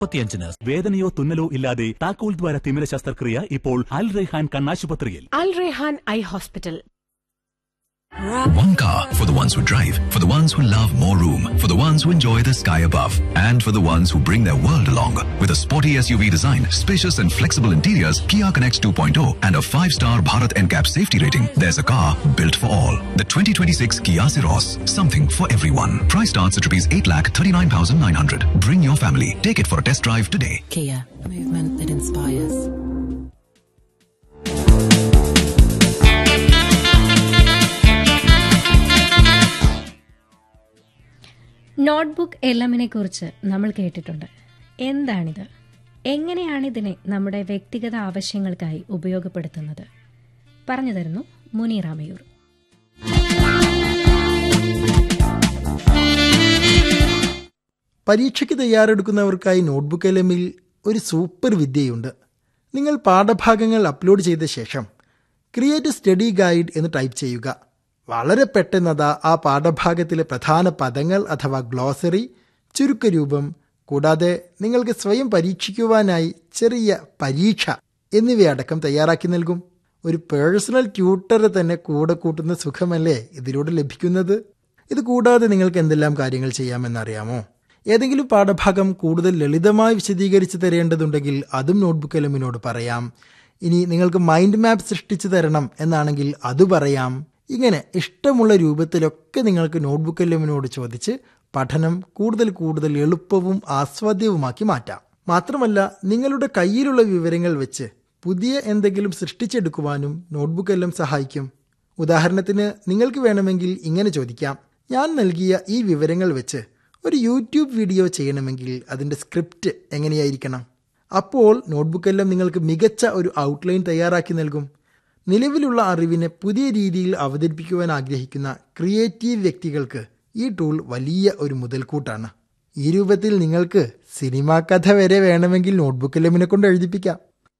മുപ്പത്തിയഞ്ചിന് വേദനയോ തുന്നലോ ഇല്ലാതെ താക്കോൽ ദ്വാര തിമിര ശസ്ത്രക്രിയ ഇപ്പോൾ അൽ റെഹാൻ കണ്ണാശുപത്രിയിൽ Al Rehan Eye Hospital. One car for the ones who drive, for the ones who love more room, for the ones who enjoy the sky above, and for the ones who bring their world along. With a sporty SUV design, spacious and flexible interiors, Kia Connects 2.0, and a 5-star Bharat NCAP safety rating, there's a car built for all. The 2026 Kia Ceros, something for everyone. Price starts at rupees 8,39,900. Bring your family. Take it for a test drive today. Kia, movement that inspires. Notebook എല്ലമിനെ കുറിച്ച് നമ്മൾ കേട്ടിട്ടുണ്ട് എന്താണിത് എങ്ങനെയാണ് ഇതിനെ നമ്മുടെ വ്യക്തിഗത ആവശ്യങ്ങൾക്കായി ഉപയോഗപ്പെടുത്തുന്നത് പറഞ്ഞു തരുന്നു മുനീറാമയൂർ പരീക്ഷയ്ക്ക് തയ്യാറെടുക്കുന്നവർക്കായി നോട്ട്ബുക്ക് എലമിൽ ഒരു സൂപ്പർ വിദ്യയുണ്ട് നിങ്ങൾ പാഠഭാഗങ്ങൾ അപ്ലോഡ് ചെയ്ത ശേഷം ക്രിയേറ്റ് സ്റ്റഡി ഗൈഡ് എന്ന് ടൈപ്പ് ചെയ്യുക വളരെ പെട്ടെന്നതാ ആ പാഠഭാഗത്തിലെ പ്രധാന പദങ്ങൾ അഥവാ ഗ്ലോസറി ചുരുക്കരൂപം കൂടാതെ നിങ്ങൾക്ക് സ്വയം പരീക്ഷിക്കുവാനായി ചെറിയ പരീക്ഷ എന്നിവയടക്കം തയ്യാറാക്കി നൽകും ഒരു പേഴ്സണൽ ട്യൂട്ടറെ തന്നെ കൂടെ കൂട്ടുന്ന സുഖമല്ലേ ഇതിലൂടെ ലഭിക്കുന്നത് ഇത് കൂടാതെ നിങ്ങൾക്ക് എന്തെല്ലാം കാര്യങ്ങൾ ചെയ്യാമെന്നറിയാമോ ഏതെങ്കിലും പാഠഭാഗം കൂടുതൽ ലളിതമായി വിശദീകരിച്ച് തരേണ്ടതുണ്ടെങ്കിൽ അതും നോട്ട്ബുക്ക് എലമിനോട് പറയാം ഇനി നിങ്ങൾക്ക് മൈൻഡ് മാപ്പ് സൃഷ്ടിച്ചു തരണം എന്നാണെങ്കിൽ അത് പറയാം ഇങ്ങനെ ഇഷ്ടമുള്ള രൂപത്തിലൊക്കെ നിങ്ങൾക്ക് നോട്ട്ബുക്ക് എലമിനോട് ചോദിച്ച് പഠനം കൂടുതൽ കൂടുതൽ എളുപ്പവും ആസ്വാദ്യവുമാക്കി മാറ്റാം മാത്രമല്ല നിങ്ങളുടെ കയ്യിലുള്ള വിവരങ്ങൾ വെച്ച് പുതിയ എന്തെങ്കിലും സൃഷ്ടിച്ചെടുക്കുവാനും നോട്ട്ബുക്ക് എല്ലാം സഹായിക്കും ഉദാഹരണത്തിന് നിങ്ങൾക്ക് വേണമെങ്കിൽ ഇങ്ങനെ ചോദിക്കാം ഞാൻ നൽകിയ ഈ വിവരങ്ങൾ വെച്ച് ഒരു യൂട്യൂബ് വീഡിയോ ചെയ്യണമെങ്കിൽ അതിൻ്റെ സ്ക്രിപ്റ്റ് എങ്ങനെയായിരിക്കണം അപ്പോൾ നോട്ട്ബുക്കെല്ലാം നിങ്ങൾക്ക് മികച്ച ഒരു ഔട്ട്ലൈൻ തയ്യാറാക്കി നൽകും നിലവിലുള്ള അറിവിനെ പുതിയ രീതിയിൽ അവതരിപ്പിക്കുവാൻ ആഗ്രഹിക്കുന്ന ക്രിയേറ്റീവ് വ്യക്തികൾക്ക് ഈ ടൂൾ വലിയ ഒരു മുതൽക്കൂട്ടാണ് ഈ രൂപത്തിൽ നിങ്ങൾക്ക് സിനിമാ കഥ വരെ വേണമെങ്കിൽ നോട്ട്ബുക്കെല്ലാമിനെ കൊണ്ട് എഴുതിപ്പിക്കാം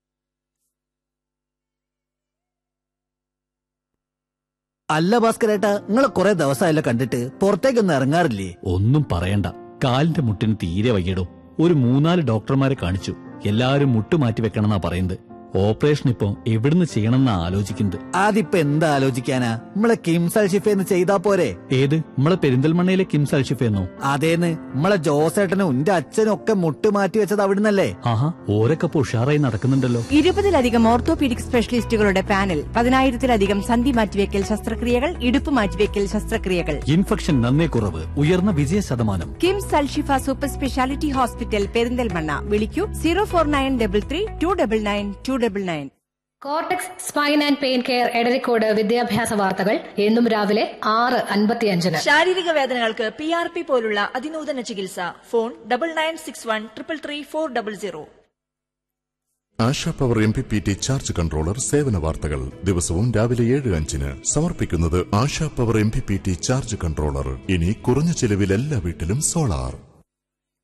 അല്ല ഭാസ്കരേട്ടാ നിങ്ങളെ കുറെ ദിവസമായല്ലോ കണ്ടിട്ട് പുറത്തേക്കൊന്നും ഇറങ്ങാറില്ലേ ഒന്നും പറയണ്ട കാലിന്റെ മുട്ടിന് തീരെ വയ്യടോ ഒരു മൂന്നാല് ഡോക്ടർമാരെ കാണിച്ചു എല്ലാവരും മുട്ട് മാറ്റി വെക്കണമെന്നാ പറയുന്നത് ഓപ്പറേഷൻ ഇപ്പൊ എവിടുന്ന് ചെയ്യണമെന്നാ ആലോചിക്കുന്നത് അതിപ്പോ എന്താ ആലോചിക്കാനാ നമ്മളെ കിംസൽ ഷിഫേന്ന് ചെയ്താ പോരെ ഏത് നമ്മളെ പെരിന്തൽമണ്ണയിലെ കിംസ് അൽഷിഫെന്നോ അതേന്ന് നമ്മളെ ജോസേട്ടനും എന്റെ അച്ഛനും ഒക്കെ മുട്ട് മാറ്റി വെച്ചത് അവിടുന്നല്ലേ ആഹാ ഓരൊക്കെ ഇപ്പൊ ഉഷാറായി നടക്കുന്നുണ്ടല്ലോ ഇരുപതിലധികം ഓർത്തോപീഡിക് സ്പെഷ്യലിസ്റ്റുകളുടെ പാനൽ പതിനായിരത്തിലധികം സന്ധി മാറ്റിവെക്കൽ ശസ്ത്രക്രിയകൾ ഇടുപ്പ് മാറ്റിവെക്കൽ ശസ്ത്രക്രിയകൾ ഇൻഫെക്ഷൻ നന്നേ കുറവ് ഉയർന്ന വിജയ ശതമാനം KIMS Alshifa super speciality hospital Perinthalmanna വിളിക്കൂ zero four nine double three two double nine two double nine cortex spine and pain care Edarikode വിദ്യാഭ്യാസ വാർത്തകൾ എന്നും രാവിലെ ആറ് അൻപത്തിയഞ്ചിന് ശാരീരിക വേദനകൾക്ക് പി ആർ പി പോലുള്ള അതിനൂതന ചികിത്സ phone double nine six one triple three four double zero Asha power M P P T charge controller സേവന വാർത്തകൾ ദിവസവും രാവിലെ ഏഴ് അഞ്ചിന് സമർപ്പിക്കുന്നത് Asha power M P P T charge controller ഇനി കുറഞ്ഞ ചിലവിൽ എല്ലാ വീട്ടിലും സോളാർ